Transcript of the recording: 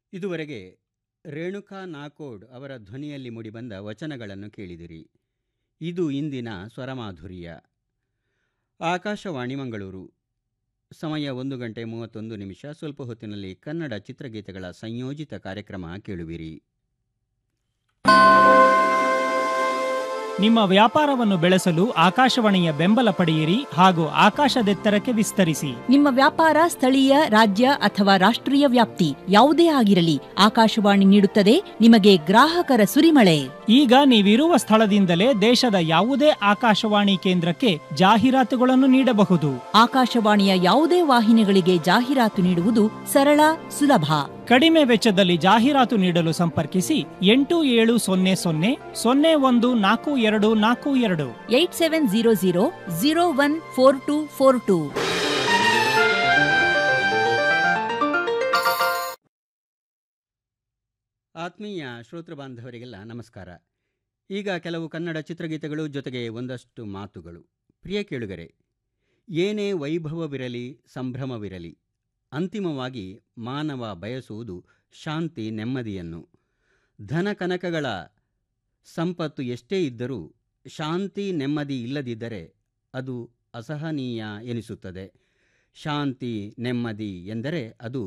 ಇದುವರೆಗೆ ರೇಣುಕಾ ನಾಕೋಡ್ ಅವರ ಧ್ವನಿಯಲ್ಲಿ ಮೂಡಿಬಂದ ವಚನಗಳನ್ನು ಕೇಳಿದಿರಿ ಇದು ಇಂದಿನ ಸ್ವರಮಾಧುರ್ಯ ಆಕಾಶವಾಣಿ ಮಂಗಳೂರು ಸಮಯ ಒಂದು ಗಂಟೆ ಮೂವತ್ತೊಂದು ನಿಮಿಷ ಸ್ವಲ್ಪ ಹೊತ್ತಿನಲ್ಲಿ ಕನ್ನಡ ಚಿತ್ರಗೀತೆಗಳ ಸಂಯೋಜಿತ ಕಾರ್ಯಕ್ರಮ ಕೇಳುವಿರಿ ನಿಮ್ಮ ವ್ಯಾಪಾರವನ್ನು ಬೆಳೆಸಲು ಆಕಾಶವಾಣಿಯ ಬೆಂಬಲ ಪಡೆಯಿರಿ ಹಾಗೂ ಆಕಾಶದೆತ್ತರಕ್ಕೆ ವಿಸ್ತರಿಸಿ ನಿಮ್ಮ ವ್ಯಾಪಾರ ಸ್ಥಳೀಯ ರಾಜ್ಯ ಅಥವಾ ರಾಷ್ಟ್ರೀಯ ವ್ಯಾಪ್ತಿ ಯಾವುದೇ ಆಗಿರಲಿ ಆಕಾಶವಾಣಿ ನೀಡುತ್ತದೆ ನಿಮಗೆ ಗ್ರಾಹಕರ ಸುರಿಮಳೆ ಈಗ ನೀವಿರುವ ಸ್ಥಳದಿಂದಲೇ ದೇಶದ ಯಾವುದೇ ಆಕಾಶವಾಣಿ ಕೇಂದ್ರಕ್ಕೆ ಜಾಹೀರಾತುಗಳನ್ನು ನೀಡಬಹುದು ಆಕಾಶವಾಣಿಯ ಯಾವುದೇ ವಾಹಿನಿಗಳಿಗೆ ಜಾಹೀರಾತು ನೀಡುವುದು ಸರಳ ಸುಲಭ ಕಡಿಮೆ ವೆಚ್ಚದಲ್ಲಿ ಜಾಹೀರಾತು ನೀಡಲು ಸಂಪರ್ಕಿಸಿ ಎಂಟು ಏಳು ಸೊನ್ನೆ ಸೊನ್ನೆ ಸೊನ್ನೆ ಒಂದು ನಾಲ್ಕು ಎರಡು ನಾಲ್ಕು ಎರಡು eight seven zero zero zero one four two four two ಆತ್ಮೀಯ ಶ್ರೋತೃ ಬಾಂಧವರಿಗೆಲ್ಲ ನಮಸ್ಕಾರ ಈಗ ಕೆಲವು ಕನ್ನಡ ಚಿತ್ರಗೀತೆಗಳು ಜೊತೆಗೆ ಒಂದಷ್ಟು ಮಾತುಗಳು ಪ್ರಿಯ ಕೇಳುಗರೆ ಏನೇ ವೈಭವವಿರಲಿ ಸಂಭ್ರಮವಿರಲಿ ಅಂತಿಮವಾಗಿ ಮಾನವ ಬಯಸುವುದು ಶಾಂತಿ ನೆಮ್ಮದಿಯನ್ನು ಧನ ಕನಕಗಳ ಸಂಪತ್ತು ಎಷ್ಟೇ ಇದ್ದರೂ ಶಾಂತಿ ನೆಮ್ಮದಿ ಇಲ್ಲದಿದ್ದರೆ ಅದು ಅಸಹನೀಯ ಎನಿಸುತ್ತದೆ ಶಾಂತಿ ನೆಮ್ಮದಿ ಎಂದರೆ ಅದು